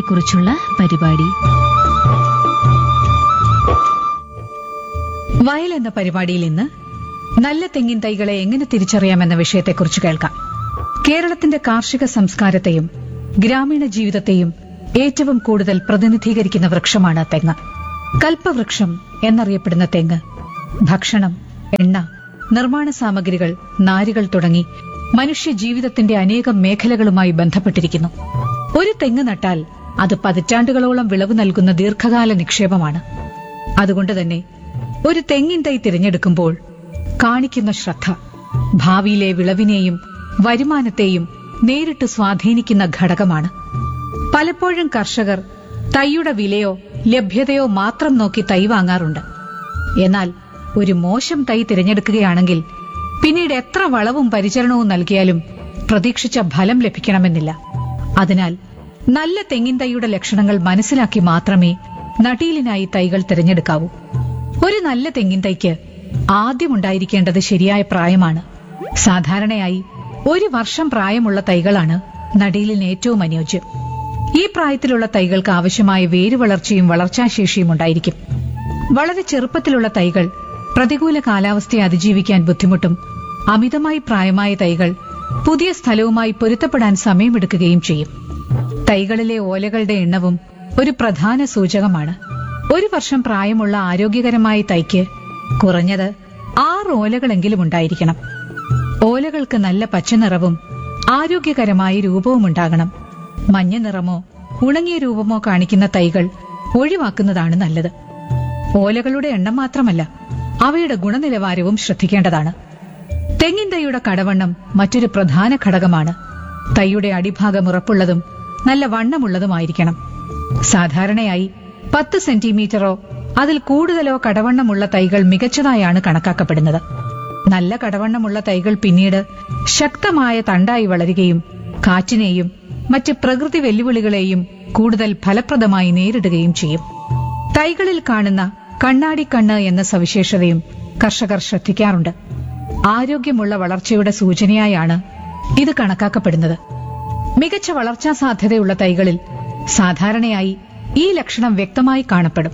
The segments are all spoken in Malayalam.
വയലിനെക്കുറിച്ചുള്ള പരിപാടി വയൽ എന്ന പരിപാടിയിൽ ഇന്ന് നല്ല തെങ്ങിൻ തൈകളെ എങ്ങനെ തിരിച്ചറിയാമെന്ന വിഷയത്തെക്കുറിച്ച് കേൾക്കാം കേരളത്തിന്റെ കാർഷിക സംസ്കാരത്തെയും ഗ്രാമീണ ജീവിതത്തെയും ഏറ്റവും കൂടുതൽ പ്രതിനിധീകരിക്കുന്ന വൃക്ഷമാണ് തെങ്ങ് കൽപ്പവൃക്ഷം എന്നറിയപ്പെടുന്ന തെങ്ങ് ഭക്ഷണം എണ്ണ നിർമ്മാണ സാമഗ്രികൾ നാരുകൾ തുടങ്ങി മനുഷ്യ ജീവിതത്തിന്റെ അനേകം മേഖലകളുമായി ബന്ധപ്പെട്ടിരിക്കുന്നു ഒരു തെങ്ങ് നട്ടാൽ അത് പതിറ്റാണ്ടുകളോളം വിളവ് നൽകുന്ന ദീർഘകാല നിക്ഷേപമാണ് അതുകൊണ്ട് തന്നെ ഒരു തെങ്ങിൻ തൈ തിരഞ്ഞെടുക്കുമ്പോൾ കാണിക്കുന്ന ശ്രദ്ധ ഭാവിയിലെ വിളവിനെയും വരുമാനത്തെയും നേരിട്ട് സ്വാധീനിക്കുന്ന ഘടകമാണ് പലപ്പോഴും കർഷകർ തൈയുടെ വിലയോ ലഭ്യതയോ മാത്രം നോക്കി തൈ വാങ്ങാറുണ്ട് എന്നാൽ ഒരു മോശം തൈ തിരഞ്ഞെടുക്കുകയാണെങ്കിൽ പിന്നീട് എത്ര വളവും പരിചരണവും നൽകിയാലും പ്രതീക്ഷിച്ച ഫലം ലഭിക്കണമെന്നില്ല അതിനാൽ നല്ല തെങ്ങിൻ തൈയുടെ ലക്ഷണങ്ങൾ മനസ്സിലാക്കി മാത്രമേ നടീലിനായി തൈകൾ തിരഞ്ഞെടുക്കാവൂ ഒരു നല്ല തെങ്ങിൻ തൈക്ക് ആദ്യം ഉണ്ടായിരിക്കേണ്ടത് ശരിയായ പ്രായമാണ് സാധാരണയായി ഒരു വർഷം പ്രായമുള്ള തൈകളാണ് നടീലിന് ഏറ്റവും അനുയോജ്യം ഈ പ്രായത്തിലുള്ള തൈകൾക്ക് ആവശ്യമായ വേരുവളർച്ചയും വളർച്ചാശേഷിയും ഉണ്ടായിരിക്കും വളരെ ചെറുപ്പത്തിലുള്ള തൈകൾ പ്രതികൂല കാലാവസ്ഥയെ അതിജീവിക്കാൻ ബുദ്ധിമുട്ടും അമിതമായി പ്രായമായ തൈകൾ പുതിയ സ്ഥലവുമായി പൊരുത്തപ്പെടാൻ സമയമെടുക്കുകയും ചെയ്യും തൈകളിലെ ഓലകളുടെ എണ്ണവും ഒരു പ്രധാന സൂചകമാണ് ഒരു വർഷം പ്രായമുള്ള ആരോഗ്യകരമായ തൈക്ക് കുറഞ്ഞത് ആറ് ഓലകളെങ്കിലും ഉണ്ടായിരിക്കണം ഓലകൾക്ക് നല്ല പച്ചനിറവും ആരോഗ്യകരമായ രൂപവും ഉണ്ടാകണം മഞ്ഞ നിറമോ ഉണങ്ങിയ രൂപമോ കാണിക്കുന്ന തൈകൾ ഒഴിവാക്കുന്നതാണ് നല്ലത് ഓലകളുടെ എണ്ണം മാത്രമല്ല അവയുടെ ഗുണനിലവാരവും ശ്രദ്ധിക്കേണ്ടതാണ് തെങ്ങിൻ തൈയുടെ കടവണ്ണം മറ്റൊരു പ്രധാന ഘടകമാണ് തൈയുടെ അടിഭാഗം ഉറപ്പുള്ളതും നല്ല വണ്ണമുള്ളതുമായിരിക്കണം സാധാരണയായി പത്ത് സെന്റിമീറ്ററോ അതിൽ കൂടുതലോ കടവണ്ണമുള്ള തൈകൾ മികച്ചതായാണ് കണക്കാക്കപ്പെടുന്നത് നല്ല കടവണ്ണമുള്ള തൈകൾ പിന്നീട് ശക്തമായ തണ്ടായി വളരുകയും കാറ്റിനെയും മറ്റ് പ്രകൃതി വെല്ലുവിളികളെയും കൂടുതൽ ഫലപ്രദമായി നേരിടുകയും ചെയ്യും തൈകളിൽ കാണുന്ന കണ്ണാടിക്കണ്ണ് എന്ന സവിശേഷതയും കർഷകർ ശ്രദ്ധിക്കാറുണ്ട് ആരോഗ്യമുള്ള വളർച്ചയുടെ സൂചനയായാണ് ഇത് കണക്കാക്കപ്പെടുന്നത് മികച്ച വളർച്ചാ സാധ്യതയുള്ള തൈകളിൽ സാധാരണയായി ഈ ലക്ഷണം വ്യക്തമായി കാണപ്പെടും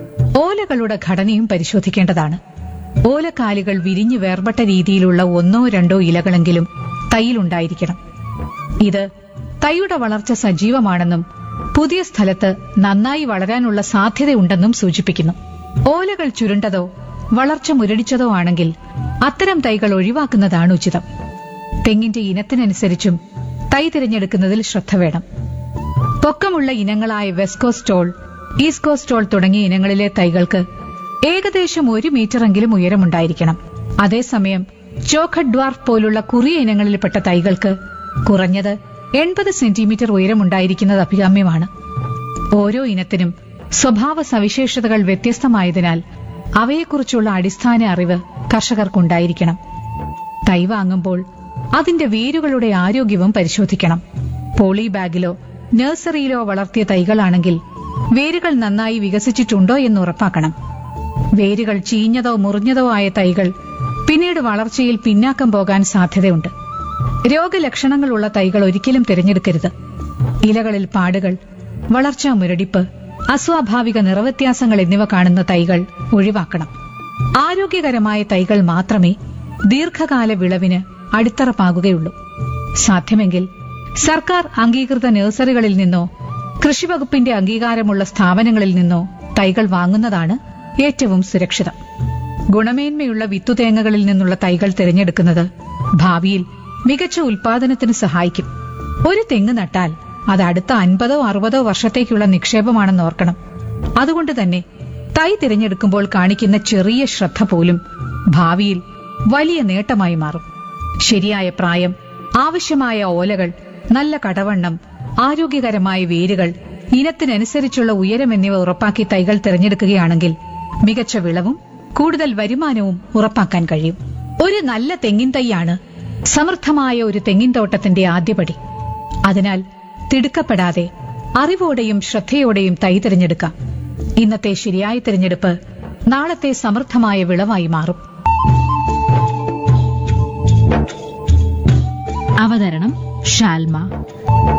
ഓലകളുടെ ഘടനയും പരിശോധിക്കേണ്ടതാണ് ഓലക്കാലുകൾ വിരിഞ്ഞു വേർപെട്ട രീതിയിലുള്ള ഒന്നോ രണ്ടോ ഇലകളെങ്കിലും തൈയിലുണ്ടായിരിക്കണം ഇത് തൈയുടെ വളർച്ച സജീവമാണെന്നും പുതിയ സ്ഥലത്ത് നന്നായി വളരാനുള്ള സാധ്യതയുണ്ടെന്നും സൂചിപ്പിക്കുന്നു ഓലകൾ ചുരുണ്ടതോ വളർച്ച മുരടിച്ചതോ ആണെങ്കിൽ അത്തരം തൈകൾ ഒഴിവാക്കുന്നതാണ് ഉചിതം തെങ്ങിന്റെ ഇനത്തിനനുസരിച്ചും തൈ തിരഞ്ഞെടുക്കുന്നതിൽ ശ്രദ്ധ വേണം പൊക്കമുള്ള ഇനങ്ങളായ വെസ്കോസ്റ്റോൾ ഈസ്കോസ്റ്റോൾ തുടങ്ങിയ ഇനങ്ങളിലെ തൈകൾക്ക് ഏകദേശം ഒരു മീറ്ററെങ്കിലും ഉയരമുണ്ടായിരിക്കണം അതേസമയം ചോഖഡ് ഡ്വാർഫ് പോലുള്ള കുറിയ ഇനങ്ങളിൽപ്പെട്ട തൈകൾക്ക് കുറഞ്ഞത് എൺപത് സെന്റിമീറ്റർ ഉയരമുണ്ടായിരിക്കുന്നത് അഭികാമ്യമാണ് ഓരോ ഇനത്തിനും സ്വഭാവ സവിശേഷതകൾ വ്യത്യസ്തമായതിനാൽ അവയെക്കുറിച്ചുള്ള അടിസ്ഥാന അറിവ് കർഷകർക്കുണ്ടായിരിക്കണം തൈ വാങ്ങുമ്പോൾ അതിന്റെ വേരുകളുടെ ആരോഗ്യവും പരിശോധിക്കണം പോളി ബാഗിലോ നഴ്സറിയിലോ വളർത്തിയ തൈകളാണെങ്കിൽ വേരുകൾ നന്നായി വികസിച്ചിട്ടുണ്ടോ എന്ന് ഉറപ്പാക്കണം വേരുകൾ ചീഞ്ഞതോ മുറിഞ്ഞതോ ആയ തൈകൾ പിന്നീട് വളർച്ചയിൽ പിന്നാക്കം പോകാൻ സാധ്യതയുണ്ട് രോഗലക്ഷണങ്ങളുള്ള തൈകൾ ഒരിക്കലും തിരഞ്ഞെടുക്കരുത് ഇലകളിൽ പാടുകൾ വളർച്ചാ മുരടിപ്പ് അസ്വാഭാവിക നിറവ്യത്യാസങ്ങൾ എന്നിവ കാണുന്ന തൈകൾ ഒഴിവാക്കണം ആരോഗ്യകരമായ തൈകൾ മാത്രമേ ദീർഘകാല വിളവിന് അടിത്തറപ്പാകുകയുള്ളൂ സാധ്യമെങ്കിൽ സർക്കാർ അംഗീകൃത നഴ്സറികളിൽ നിന്നോ കൃഷിവകുപ്പിന്റെ അംഗീകാരമുള്ള സ്ഥാപനങ്ങളിൽ നിന്നോ തൈകൾ വാങ്ങുന്നതാണ് ഏറ്റവും സുരക്ഷിതം ഗുണമേന്മയുള്ള വിത്തുതേങ്ങകളിൽ നിന്നുള്ള തൈകൾ തിരഞ്ഞെടുക്കുന്നത് ഭാവിയിൽ മികച്ച ഉൽപാദനത്തിന് സഹായിക്കും ഒരു തെങ്ങ് നട്ടാൽ അത് അടുത്ത അൻപതോ അറുപതോ വർഷത്തേക്കുള്ള നിക്ഷേപമാണെന്ന് ഓർക്കണം അതുകൊണ്ട് തന്നെ തൈ തിരഞ്ഞെടുക്കുമ്പോൾ കാണിക്കുന്ന ചെറിയ ശ്രദ്ധ പോലും ഭാവിയിൽ വലിയ നേട്ടമായി മാറും ശരിയായ പ്രായം ആവശ്യമായ ഓലകൾ നല്ല കടവണ്ണം ആരോഗ്യകരമായ വേരുകൾ ഇനത്തിനനുസരിച്ചുള്ള ഉയരം എന്നിവ ഉറപ്പാക്കി തൈകൾ തിരഞ്ഞെടുക്കുകയാണെങ്കിൽ മികച്ച വിളവും കൂടുതൽ വരുമാനവും ഉറപ്പാക്കാൻ കഴിയും ഒരു നല്ല തെങ്ങിൻ തൈയാണ് സമൃദ്ധമായ ഒരു തെങ്ങിൻ തോട്ടത്തിന്റെ ആദ്യപടി അതിനാൽ തിടുക്കപ്പെടാതെ അറിവോടെയും ശ്രദ്ധയോടെയും തൈ തിരഞ്ഞെടുക്കാം ഇന്നത്തെ ശരിയായ തിരഞ്ഞെടുപ്പ് നാളത്തെ സമൃദ്ധമായ വിളവായി മാറും അവതരണം ഷാൽമ